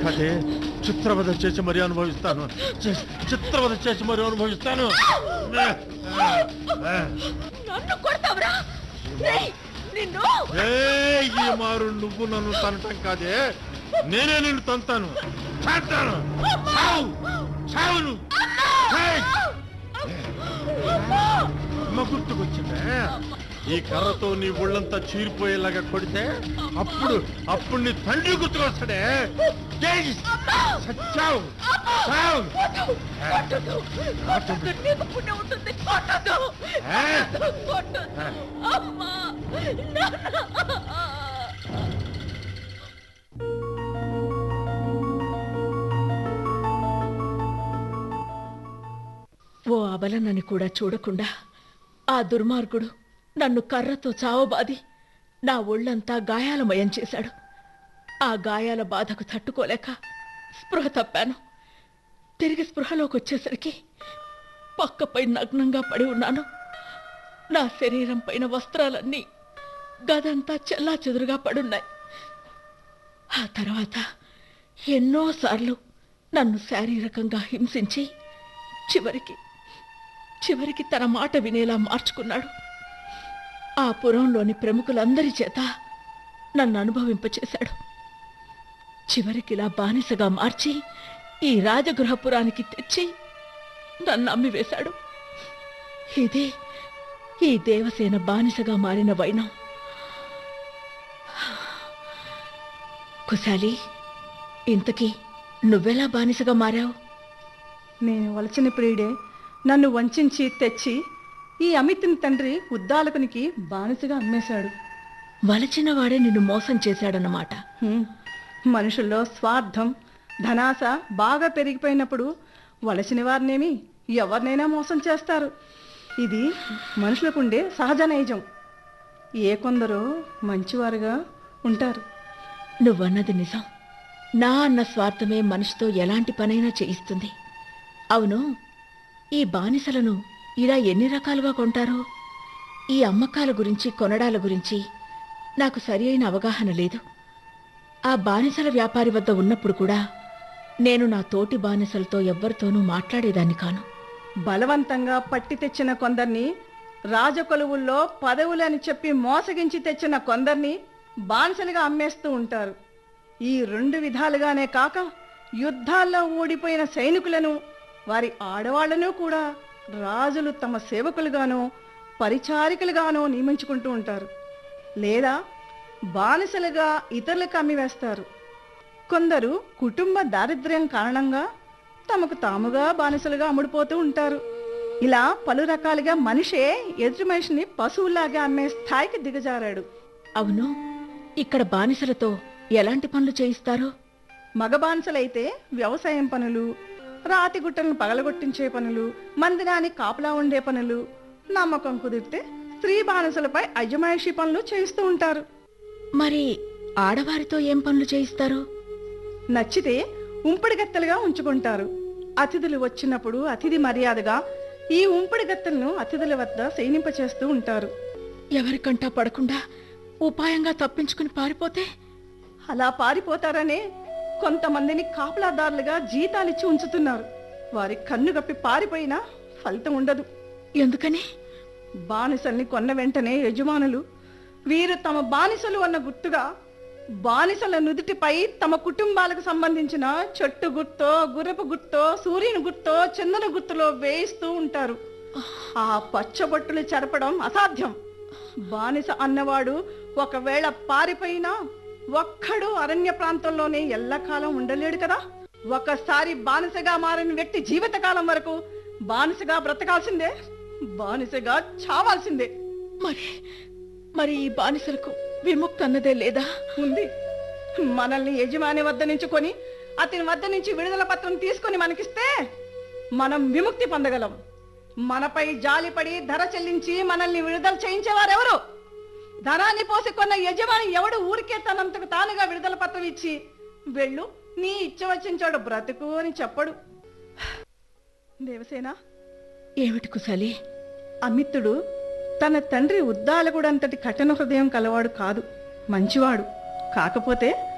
కాదే చిత్రవద చేసి మరీ అనుభవిస్తాను చి- చిత్రవద చేసి మరీ అనుభవిస్తాను నన్ను కొడతావురా రేయ్, నిన్ను ఏయ్, ఈ మారు నువ్వు నన్ను తనటం కాదే నేనే నిన్ను తంతాను తంతాను చావు చావు నువ్వు ఏయ్! అమ్మ గుర్తుకొచ్చిందే ఈ కర్రతో నీ ఒళ్ళంతా చీరిపోయేలాగా కొడితే అప్పుడు అప్పుడు నీ తండ్రి గుర్తుకొస్తాడే ఏయ్! సచ్చావు చావు కొట్టొద్దు. కొట్టొద్దు. నీకు పుణ్యం ఉంటుంది కొట్టొద్దు. ఏ? కొట్టొద్దు. అమ్మా నాన్న. ఓ అబలనని కూడా చూడకుండా ఆ దుర్మార్గుడు నన్ను కర్రతో చావబాది నా ఒళ్ళంతా గాయాలమయం చేశాడు ఆ గాయాల బాధకు తట్టుకోలేక స్పృహ తప్పాను తిరిగి స్పృహలోకి వచ్చేసరికి పక్కపై నగ్నంగా పడి ఉన్నాను నా శరీరం పైన వస్త్రాలన్నీ గదంతా చెల్లా చెదురుగా పడున్నాయి ఆ తర్వాత ఎన్నోసార్లు నన్ను శారీరకంగా హింసించి చివరికి చివరికి తన మాట వినేలా మార్చుకున్నాడు ఆ పురంలోని ప్రముఖులందరి చేత నన్ను అనుభవింపచేశాడు చివరికి ఇలా బానిసగా మార్చి ఈ రాజగృహపురానికి తెచ్చి నన్ను అమ్మివేశాడు ఇదే ఈ దేవసేన బానిసగా మారిన వైనం కుశాలి ఇంతకీ నువ్వెలా బానిసగా మారావు నేను వలచిన ప్రియుడే నన్ను వంచించి తెచ్చి ఈ అమితుని తండ్రి ఉద్దాలకునికి బానిసగా అమ్మేశాడు వలచిన వాడే నిన్ను మోసం చేశాడన్నమాట హ్మ్. మనుషుల్లో స్వార్థం ధనాశ బాగా పెరిగిపోయినప్పుడు వలసిన వారినేమి ఎవరినైనా మోసం చేస్తారు ఇది మనుషులకుండే సహజ నైజం ఏ కొందరో మంచివారుగా ఉంటారు నువ్వన్నది నిజం నా అన్న స్వార్థమే మనిషితో ఎలాంటి పనైనా చేయిస్తుంది అవును ఈ బానిసలను ఇలా ఎన్ని రకాలుగా కొంటారో ఈ అమ్మకాల గురించి కొనడాల గురించి నాకు సరి అయిన అవగాహన లేదు ఆ బానిసల వ్యాపారి వద్ద ఉన్నప్పుడు కూడా నేను నా తోటి బానిసలతో ఎవ్వరితోనూ మాట్లాడేదాన్ని కాను బలవంతంగా పట్టి తెచ్చిన కొందరిని రాజకొలువుల్లో పదవులని చెప్పి మోసగించి తెచ్చిన కొందరిని బానిసలుగా అమ్మేస్తూ ఉంటారు ఈ రెండు విధాలుగానే కాక యుద్ధాల్లో ఓడిపోయిన సైనికులను వారి ఆడవాళ్లను కూడా రాజులు తమ సేవకులుగానో పరిచారికలుగానో నియమించుకుంటూ ఉంటారు లేదా బానిసలుగా ఇతరులకు అమ్మివేస్తారు కొందరు కుటుంబ దారిద్ర్యం కారణంగా తమకు తాముగా బానిసలుగా అమ్ముడుపోతూ ఉంటారు ఇలా పలు రకాలుగా మనిషే ఎదుటి మనిషిని పశువులాగా అమ్మే స్థాయికి దిగజారాడు అవును ఇక్కడ బానిసలతో ఎలాంటి పనులు చేయిస్తారో మగ బానిసలైతే వ్యవసాయం పనులు రాతి గుట్టలను పగలగొట్టించే పనులు మందిరానికి కాపలా ఉండే పనులు నమ్మకం కుదిరితే స్త్రీ బానిసలపై అజమాయిషీ పనులు చేయిస్తూ ఉంటారు మరి ఆడవారితో ఏం పనులు చేయిస్తారు నచ్చితే ఉంపుడు గత్తెలుగా ఉంచుకుంటారు అతిథులు వచ్చినప్పుడు అతిథి మర్యాదగా ఈ ఉంపుడు గత్తెలను అతిథుల వద్ద శయనింప చేస్తూ ఉంటారు ఎవరికంటా పడకుండా ఉపాయంగా తప్పించుకుని పారిపోతే అలా పారిపోతారనే కొంతమందిని కాపలాదారులుగా జీతాలిచ్చి ఉంచుతున్నారు వారి కన్ను గప్పి పారిపోయినా ఫలితం ఉండదు ఎందుకని బానిసల్ని కొన్న వెంటనే యజమానులు వీరు తమ బానిసలు అన్న గుర్తుగా బానిసల నుదుటిపై తమ కుటుంబాలకు సంబంధించిన చెట్టు గుర్తో గుర్రపు గుర్తో సూర్యుని గుర్తో చందన గుర్తులో వేయిస్తూ ఉంటారు ఆ పచ్చబొట్టులు చెరపడం అసాధ్యం బానిస అన్నవాడు ఒకవేళ పారిపోయినా ఒక్కడు అరణ్య ప్రాంతంలోనే ఎల్లకాలం ఉండలేడు కదా ఒకసారి బానిసగా మారిన వ్యక్తి జీవితకాలం వరకు బానిసగా బ్రతకాల్సిందే బానిసగా చావాల్సిందే మరి మరి ఈ బానిసలకు విముక్తి అన్నదే లేదా ఉంది మనల్ని యజమాని వద్ద నుంచి కొని అతని వద్ద నుంచి విడుదల పత్రం తీసుకొని మనకిస్తే మనం విముక్తి పొందగలం మనపై జాలిపడి ధర చెల్లించి మనల్ని విడుదల చేయించేవారెవరు ధనాన్ని పోసి కొన్న యజమాని ఎవడు ఊరికే తనంతకు తానుగా విడుదల పత్రం ఇచ్చి వెళ్ళు నీ ఇచ్చ వచ్చిన చోట బ్రతుకు అని చెప్పడు దేవసేన ఏమిటి కుశాలి అమిత్తుడు తన తండ్రి ఉద్దాలకుడంతటి కఠిన హృదయం కలవాడు కాదు మంచివాడు కాకపోతే